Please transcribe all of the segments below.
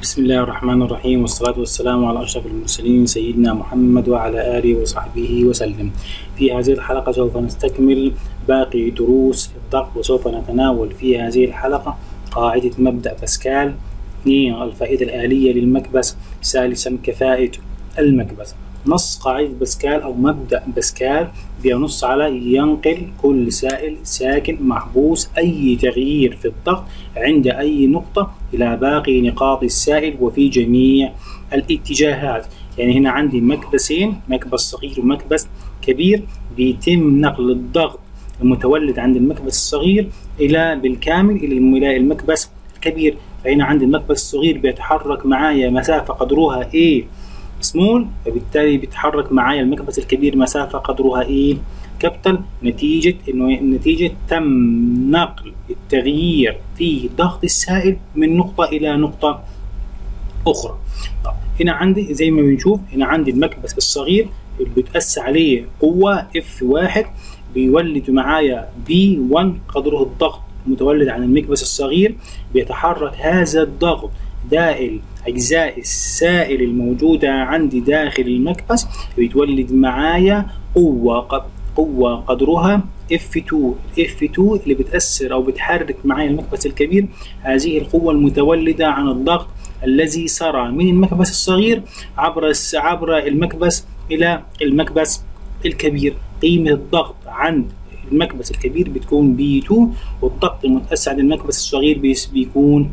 بسم الله الرحمن الرحيم والصلاة والسلام على أشرف المرسلين سيدنا محمد وعلى آله وصحبه وسلم في هذه الحلقة سوف نستكمل باقي دروس الضغط وسوف نتناول في هذه الحلقة قاعدة مبدأ باسكال اثنين الفائدة الآلية للمكبس ثالثا كفاءة المكبس نص قاعدة باسكال أو مبدأ باسكال بينص على ينقل كل سائل ساكن محبوس أي تغيير في الضغط عند أي نقطة إلى باقي نقاط السائل وفي جميع الاتجاهات يعني هنا عندي مكبسين مكبس صغير ومكبس كبير بيتم نقل الضغط المتولد عند المكبس الصغير إلى بالكامل إلى المكبس الكبير فهنا عندي المكبس الصغير بيتحرك معايا مسافة قدرها A سمول فبالتالي بيتحرك معايا المكبس الكبير مسافة قدرها ايه كابيتال نتيجة انه نتيجة تم نقل التغيير في ضغط السائل من نقطة إلى نقطة أخرى. طب هنا عندي زي ما بنشوف هنا عندي المكبس الصغير اللي بتأثر عليه قوة اف واحد بيولد معايا بي 1 قدره الضغط المتولد عن المكبس الصغير بيتحرك هذا الضغط دائل أجزاء السائل الموجودة عندي داخل المكبس بيتولد معايا قوة قوة قدرها F2 F2 اللي بتأثر أو بتحرك معايا المكبس الكبير هذه القوة المتولدة عن الضغط الذي سرى من المكبس الصغير عبر عبر المكبس إلى المكبس الكبير قيمة الضغط عند المكبس الكبير بتكون B2 والضغط المتأثر عند المكبس الصغير بيكون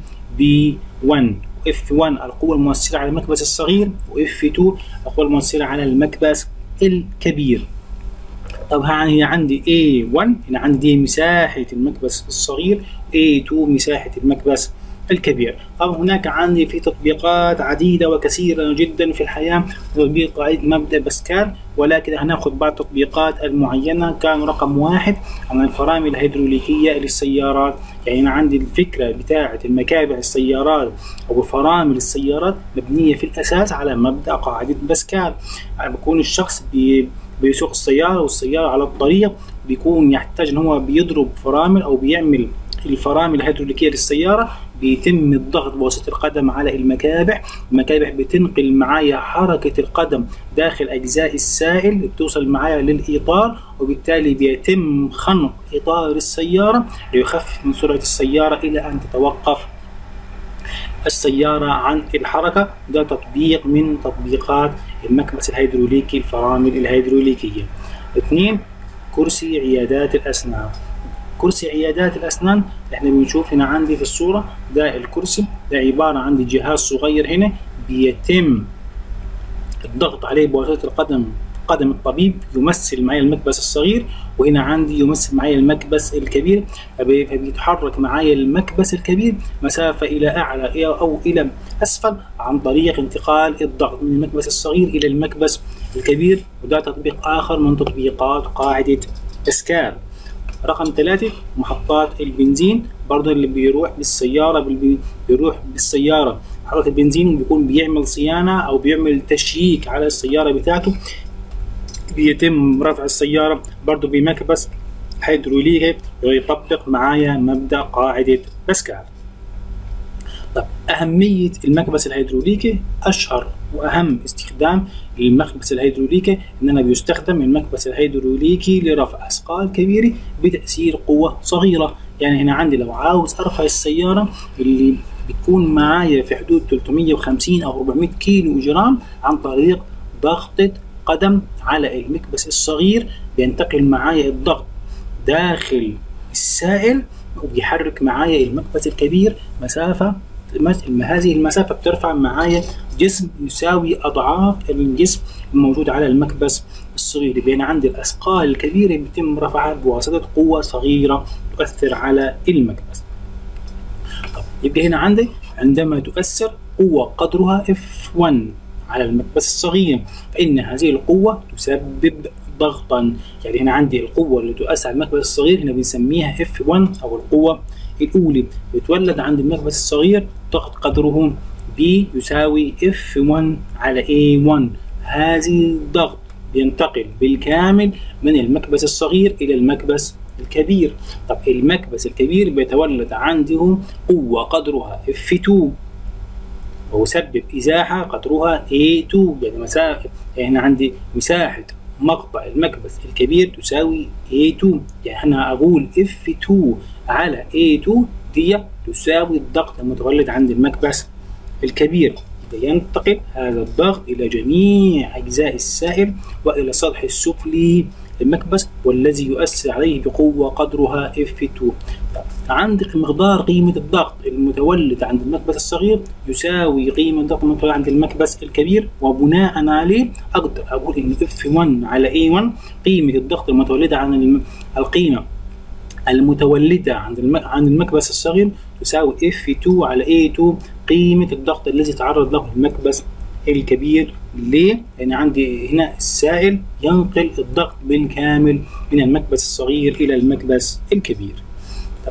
B1 F1 القوة المؤثرة على المكبس الصغير و F2 القوة المؤثرة على المكبس الكبير طب هنا عندي A1 هنا عندي مساحة المكبس الصغير A2 مساحة المكبس الكبير طبعا هناك عندي في تطبيقات عديدة وكثيرة جدا في الحياة تطبيق قاعدة مبدأ باسكال ولكن هناخذ بعض التطبيقات المعينة كان رقم واحد عن الفرامل الهيدروليكية للسيارات يعني أنا عندي الفكرة بتاعة المكابح السيارات أو فرامل السيارات مبنية في الأساس على مبدأ قاعدة باسكال يعني بكون الشخص بي بيسوق السيارة والسيارة على الطريق بيكون يحتاج ان هو بيضرب فرامل او بيعمل الفرامل الهيدروليكيه للسياره بيتم الضغط بواسطه القدم على المكابح المكابح بتنقل معايا حركه القدم داخل اجزاء السائل بتوصل معايا للاطار وبالتالي بيتم خنق اطار السياره ليخفف من سرعه السياره الى ان تتوقف السيارة عن الحركة ده تطبيق من تطبيقات المكبس الهيدروليكي الفرامل الهيدروليكية اثنين كرسي عيادات الأسنان كرسي عيادات الأسنان احنا بنشوف هنا عندي في الصورة ده الكرسي ده عبارة عن جهاز صغير هنا بيتم الضغط عليه بواسطة القدم قدم الطبيب يمثل معي المكبس الصغير وهنا عندي يمثل معي المكبس الكبير فبيتحرك معي المكبس الكبير مسافة إلى أعلى أو إلى أسفل عن طريق انتقال الضغط من المكبس الصغير إلى المكبس الكبير وده تطبيق آخر من تطبيقات قاعدة باسكال رقم ثلاثة محطات البنزين برضه اللي بيروح بالسيارة بيروح بالسيارة محطة البنزين بيكون بيعمل صيانة أو بيعمل تشييك على السيارة بتاعته بيتم رفع السيارة برضه بمكبس هيدروليكي ويطبق معايا مبدأ قاعدة باسكال طب أهمية المكبس الهيدروليكي أشهر وأهم استخدام للمكبس الهيدروليكي إنما بيستخدم المكبس الهيدروليكي لرفع أثقال كبيرة بتأثير قوة صغيرة يعني هنا عندي لو عاوز أرفع السيارة اللي بتكون معايا في حدود 350 أو 400 كيلو جرام عن طريق ضغطة قدم على المكبس الصغير بينتقل معايا الضغط داخل السائل وبيحرك معايا المكبس الكبير مسافة هذه المسافة بترفع معايا جسم يساوي أضعاف الجسم الموجود على المكبس الصغير بين عندي الأثقال الكبيرة بيتم رفعها بواسطة قوة صغيرة تؤثر على المكبس طب يبقى هنا عندي عندما تؤثر قوة قدرها F1 على المكبس الصغير فإن هذه القوة تسبب ضغطا يعني هنا عندي القوة اللي تؤثر على المكبس الصغير هنا بنسميها F1 أو القوة الأولى بتولد عند المكبس الصغير ضغط قدره B يساوي F1 على A1 هذه الضغط بينتقل بالكامل من المكبس الصغير إلى المكبس الكبير طب المكبس الكبير بيتولد عنده قوة قدرها F2 ويسبب ازاحه قطرها A2 يعني مسافه يعني هنا عندي مساحه مقطع المكبس الكبير تساوي A2 يعني انا اقول F2 على A2 دي تساوي الضغط المتولد عند المكبس الكبير ينتقل هذا الضغط إلى جميع أجزاء السائل وإلى السطح السفلي للمكبس والذي يؤثر عليه بقوة قدرها F2 عندك مقدار قيمة الضغط المتولد عند المكبس الصغير يساوي قيمة الضغط المتولد عند المكبس الكبير وبناء عليه أقدر أقول إن F1 على A1 قيمة الضغط المتولدة عن القيمة المتولدة عند عند المكبس الصغير تساوي F2 على A2 قيمة الضغط الذي تعرض له المكبس الكبير ليه؟ لأن عندي هنا السائل ينقل الضغط بالكامل من المكبس الصغير إلى المكبس الكبير. طب.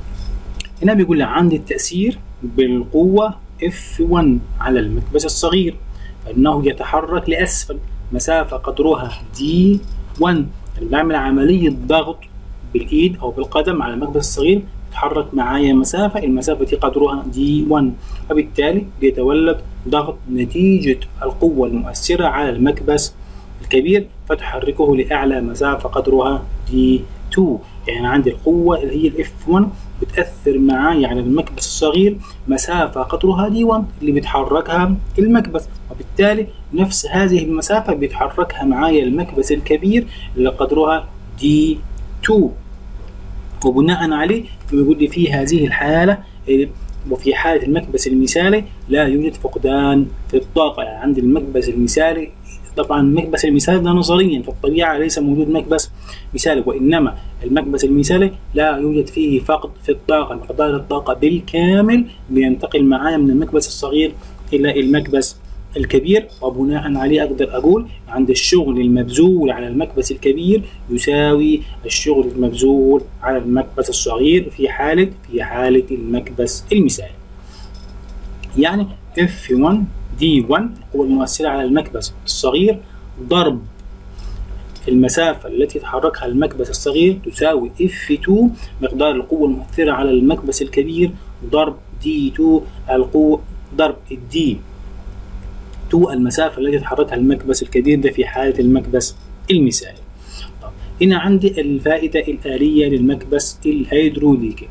هنا بيقول لي عندي التأثير بالقوة F1 على المكبس الصغير فإنه يتحرك لأسفل مسافة قدرها D1 يعني بعمل عملية ضغط بالإيد أو بالقدم على المكبس الصغير تتحرك معايا مسافة المسافة دي قدرها دي 1 وبالتالي بيتولد ضغط نتيجة القوة المؤثرة على المكبس الكبير فتحركه لأعلى مسافة قدرها دي 2 يعني عندي القوة اللي هي الاف 1 بتأثر معايا على المكبس الصغير مسافة قدرها دي 1 اللي بيتحركها المكبس وبالتالي نفس هذه المسافة بيتحركها معايا المكبس الكبير اللي قدرها دي 2 وبناء عليه بيقول لي في هذه الحالة وفي حالة المكبس المثالي لا يوجد فقدان في الطاقة يعني عند المكبس المثالي طبعا المكبس المثالي ده نظريا في الطبيعة ليس موجود مكبس مثالي وإنما المكبس المثالي لا يوجد فيه فقد في الطاقة مقدار الطاقة بالكامل بينتقل معايا من المكبس الصغير إلى المكبس الكبير وبناء عليه أقدر أقول عند الشغل المبذول على المكبس الكبير يساوي الشغل المبذول على المكبس الصغير في حالة في حالة المكبس المثالي يعني F1 D1 القوة المؤثرة على المكبس الصغير ضرب المسافة التي يتحركها المكبس الصغير تساوي F2 مقدار القوة المؤثرة على المكبس الكبير ضرب D2 القوة ضرب D المسافة التي يتحركها المكبس الكبير ده في حالة المكبس المثالي طب هنا عندي الفائدة الآلية للمكبس الهيدروليكي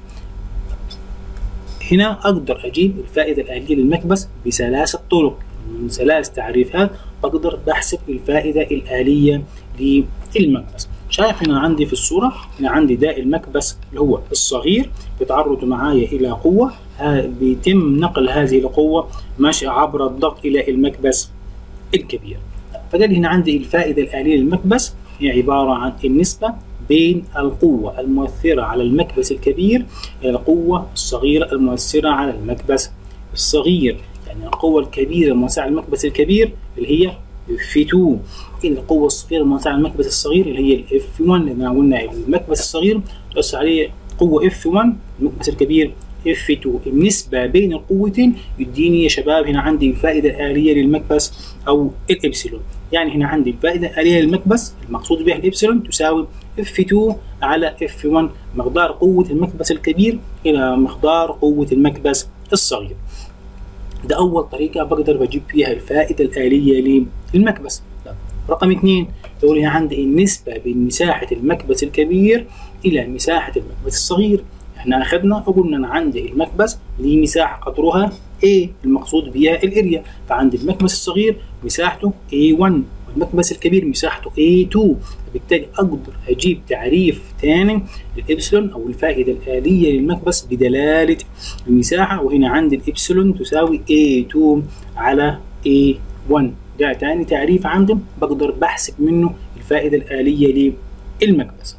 هنا أقدر أجيب الفائدة الآلية للمكبس بثلاثة طرق من ثلاث تعريفات بقدر بحسب الفائدة الآلية للمكبس شايف هنا عندي في الصورة هنا عندي داء المكبس اللي هو الصغير بيتعرض معايا إلى قوة بيتم نقل هذه القوة ماشي عبر الضغط إلى المكبس الكبير فقال هنا عندي الفائدة الآلية للمكبس هي عبارة عن النسبة بين القوة المؤثرة على المكبس الكبير إلى القوة الصغيرة المؤثرة على المكبس الصغير يعني القوة الكبيرة المؤثرة على المكبس الكبير اللي هي في 2 إلى القوة الصغيرة المؤثرة على المكبس الصغير اللي هي الاف 1 لأن قلنا المكبس الصغير تؤثر عليه قوة اف 1 المكبس الكبير F2 النسبة بين القوتين يديني يا شباب هنا عندي الفائدة الآلية للمكبس أو الإبسلون يعني هنا عندي الفائدة الآلية للمكبس المقصود بها الإبسلون تساوي F2 على F1 مقدار قوة المكبس الكبير إلى مقدار قوة المكبس الصغير ده أول طريقة بقدر بجيب فيها الفائدة الآلية للمكبس رقم اثنين تقول هنا عندي النسبة بين مساحة المكبس الكبير إلى مساحة المكبس الصغير احنا اخذنا وقلنا انا عندي المكبس ليه مساحه قدرها A المقصود بها الاريا فعندي المكبس الصغير مساحته A1 والمكبس الكبير مساحته A2 فبالتالي اقدر اجيب تعريف ثاني للابسلون او الفائده الاليه للمكبس بدلاله المساحه وهنا عندي الابسلون تساوي A2 على A1 ده ثاني تعريف عندي بقدر بحسب منه الفائده الاليه للمكبس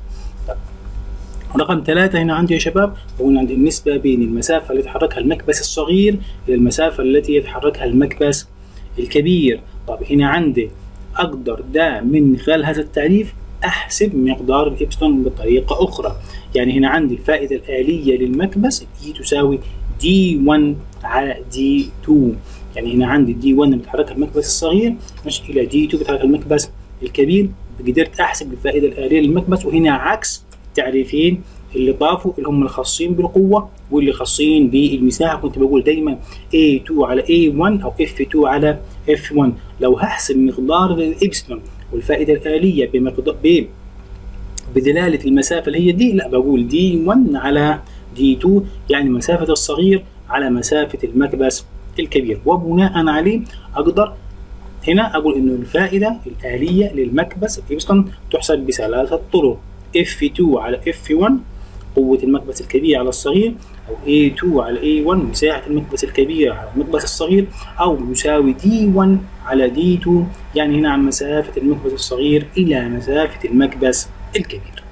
رقم ثلاثة هنا عندي يا شباب هنا عندي النسبة بين المسافة اللي يتحركها المكبس الصغير إلى المسافة التي يتحركها المكبس الكبير طب هنا عندي أقدر ده من خلال هذا التعريف أحسب مقدار الإبسلون بطريقة أخرى يعني هنا عندي الفائدة الآلية للمكبس E تساوي D1 على D2 يعني هنا عندي D1 بتحركها المكبس الصغير مش إلى D2 بتحركها المكبس الكبير قدرت أحسب الفائدة الآلية للمكبس وهنا عكس التعريفين اللي طافوا اللي هم الخاصين بالقوه واللي خاصين بالمساحه كنت بقول دايما A2 على A1 او F2 على F1 لو هحسب مقدار الابسلون والفائده الاليه بمقدار ب بدلاله المسافه اللي هي دي لا بقول دي 1 على دي 2 يعني مسافه الصغير على مسافه المكبس الكبير وبناء عليه اقدر هنا اقول انه الفائده الاليه للمكبس الابسلون تحسب بثلاثه طرق F2 على F1 قوة المكبس الكبير على الصغير أو A2 على A1 مساحة المكبس الكبير على المكبس الصغير أو يساوي D1 على D2 يعني هنا عن مسافة المكبس الصغير إلى مسافة المكبس الكبير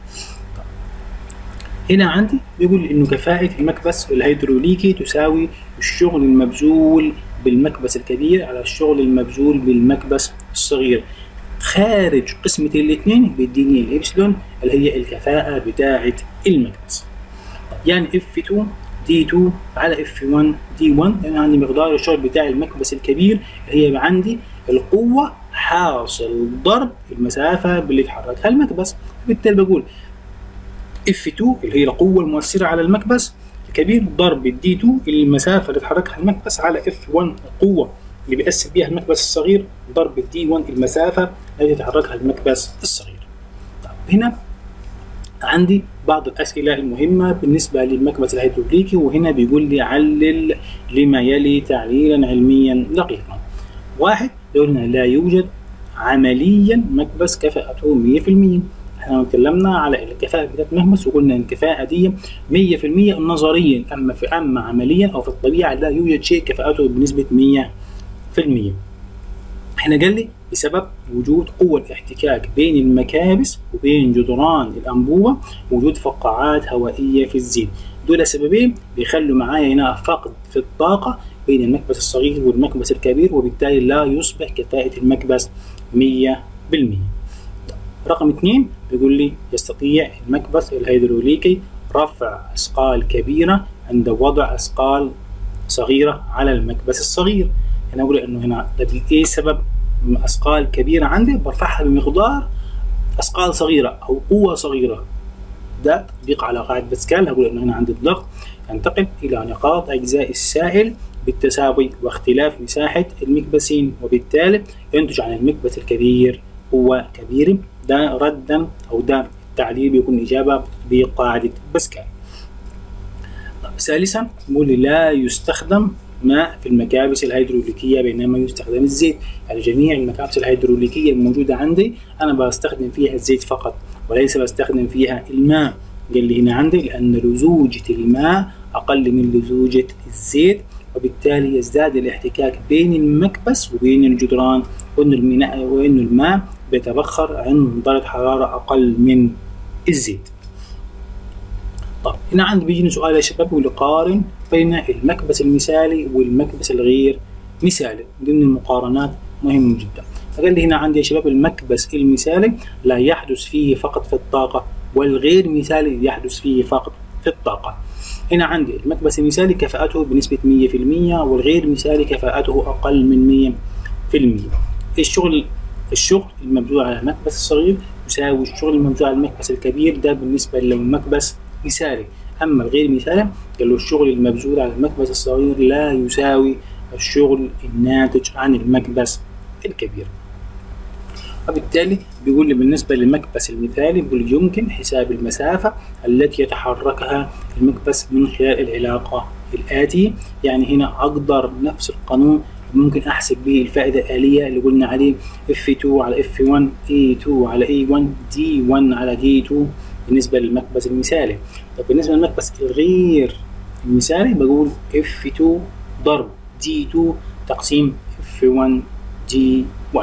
هنا عندي بيقول إنه كفاءة المكبس الهيدروليكي تساوي الشغل المبذول بالمكبس الكبير على الشغل المبذول بالمكبس الصغير خارج قسمة الاثنين بيديني الإبسلون اللي هي الكفاءة بتاعة المكبس يعني F2 D2 على F1 D1 لأن عندي مقدار الشغل بتاع المكبس الكبير اللي هي عندي القوة حاصل ضرب المسافة اللي يتحركها المكبس بالتالي بقول F2 اللي هي القوة المؤثرة على المكبس الكبير ضرب D2 المسافة اللي يتحركها المكبس على F1 القوة اللي بيأثر بيها المكبس الصغير ضرب دي 1 المسافة التي يتحركها المكبس الصغير. طيب هنا عندي بعض الأسئلة المهمة بالنسبة للمكبس الهيدروليكي وهنا بيقول لي علل لما يلي تعليلا علميا دقيقا. واحد يقول لنا لا يوجد عمليا مكبس كفاءته 100% احنا اتكلمنا على الكفاءة بتاعت المكبس وقلنا ان الكفاءة دي 100% نظريا اما في اما عمليا او في الطبيعة لا يوجد شيء كفاءته بنسبة 100 في المية هنا قال لي بسبب وجود قوة احتكاك بين المكابس وبين جدران الأنبوبة وجود فقاعات هوائية في الزيت دول سببين بيخلوا معايا هنا فقد في الطاقة بين المكبس الصغير والمكبس الكبير وبالتالي لا يصبح كفاءة المكبس 100% رقم اثنين بيقول لي يستطيع المكبس الهيدروليكي رفع أثقال كبيرة عند وضع أثقال صغيرة على المكبس الصغير هنا اقول انه هنا طيب ايه سبب اثقال كبيره عندي برفعها بمقدار اثقال صغيره او قوه صغيره ده تطبيق على قاعده باسكال هقول انه هنا عندي الضغط ينتقل الى نقاط اجزاء السائل بالتساوي واختلاف مساحه المكبسين وبالتالي ينتج عن المكبس الكبير قوه كبيره ده ردا او ده التعليل بيكون اجابه بتطبيق قاعده باسكال طب ثالثا بيقول لي لا يستخدم ماء في المكابس الهيدروليكية بينما يستخدم الزيت يعني جميع المكابس الهيدروليكية الموجودة عندي أنا بستخدم فيها الزيت فقط وليس بستخدم فيها الماء قال لي هنا عندي لأن لزوجة الماء أقل من لزوجة الزيت وبالتالي يزداد الاحتكاك بين المكبس وبين الجدران وإن الماء وإن الماء بيتبخر عند درجة حرارة أقل من الزيت. طب هنا عندي بيجيني سؤال يا شباب بيقول قارن بين المكبس المثالي والمكبس الغير مثالي ضمن المقارنات مهم جدا فقال لي هنا عندي يا شباب المكبس المثالي لا يحدث فيه فقط في الطاقة والغير مثالي يحدث فيه فقط في الطاقة هنا عندي المكبس المثالي كفاءته بنسبة 100% والغير مثالي كفاءته أقل من 100% الشغل الشغل المبذول على المكبس الصغير يساوي الشغل المبذول على المكبس الكبير ده بالنسبة للمكبس مثالي اما الغير مثالي قال له الشغل المبذول على المكبس الصغير لا يساوي الشغل الناتج عن المكبس الكبير وبالتالي بيقول لي بالنسبة للمكبس المثالي بيقول يمكن حساب المسافة التي يتحركها المكبس من خلال العلاقة الآتية يعني هنا أقدر نفس القانون ممكن أحسب به الفائدة الآلية اللي قلنا عليه F2 على F1 A2 على A1 D1 على D2 بالنسبة للمكبس المثالي طب بالنسبة للمكبس الغير المثالي بقول F2 ضرب D2 تقسيم F1 D1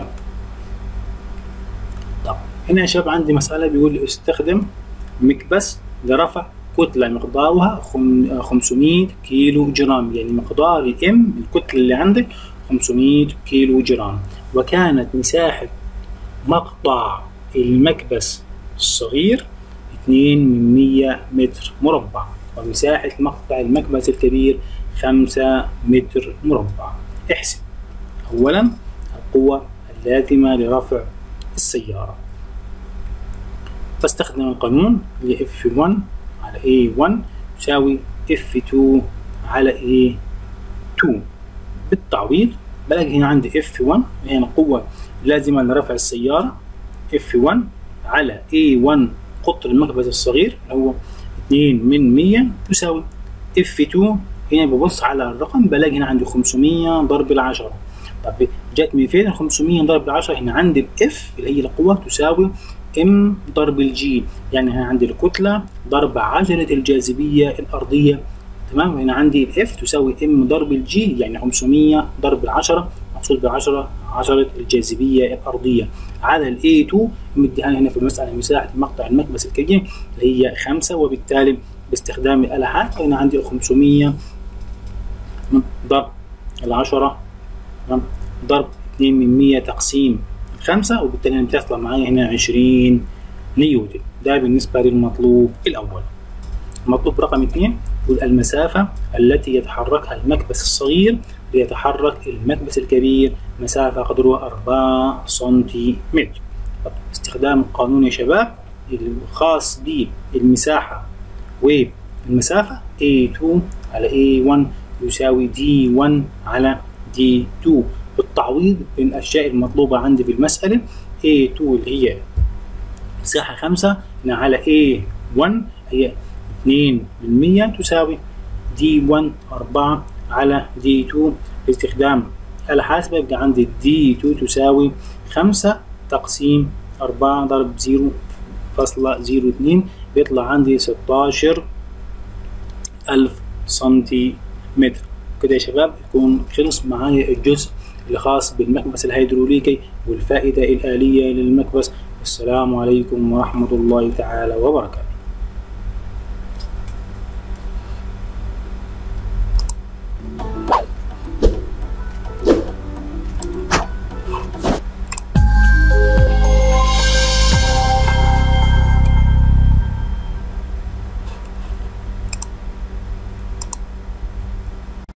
طب هنا يا شباب عندي مسألة بيقول لي استخدم مكبس لرفع كتلة مقدارها 500 كيلو جرام يعني مقدار الام الكتلة اللي عندك 500 كيلو جرام وكانت مساحة مقطع المكبس الصغير 2 من 100 متر مربع ومساحة مقطع المكبس الكبير 5 متر مربع احسب أولا القوة اللازمة لرفع السيارة فاستخدم القانون ل F1 على A1 تساوي F2 على A2 بالتعويض بلاقي هنا عندي F1 هي القوة لازمة لرفع السيارة F1 على A1 قطر المكبس الصغير اللي هو 2 من 100 تساوي F2 هنا ببص على الرقم بلاقي هنا عندي 500 ضرب العشرة طب جت من فين ال 500 ضرب العشرة هنا عندي الاف اللي هي القوة تساوي ام ضرب الجي يعني هنا عندي الكتلة ضرب عجلة الجاذبية الأرضية تمام هنا عندي الاف تساوي ام ضرب الجي يعني 500 ضرب العشرة مقصود بالعشرة عشرة الجاذبية الأرضية على ال A2 مديها هنا في المسألة مساحة مقطع المكبس الكبير اللي هي 5 وبالتالي باستخدام الألحات هنا عندي 500 ضرب العشرة ضرب 2 من 100 تقسيم 5 وبالتالي بتطلع معايا هنا 20 نيوتن ده بالنسبة للمطلوب الأول المطلوب رقم 2 يقول المسافة التي يتحركها المكبس الصغير ليتحرك المكبس الكبير مسافة قدرها 4 سنتيمتر استخدام القانون يا شباب الخاص بالمساحة والمسافة A2 على A1 يساوي D1 على D2 بالتعويض بين الأشياء المطلوبة عندي في المسألة A2 اللي هي مساحة 5 هنا على A1 هي 2% تساوي D1 4 على D2 باستخدام آلة حاسبة يبقى عندي D2 تساوي 5 تقسيم 4 ضرب 0.02 بيطلع عندي 16 ألف سنتيمتر كده يا شباب يكون خلص معايا الجزء الخاص بالمكبس الهيدروليكي والفائدة الآلية للمكبس والسلام عليكم ورحمة الله تعالى وبركاته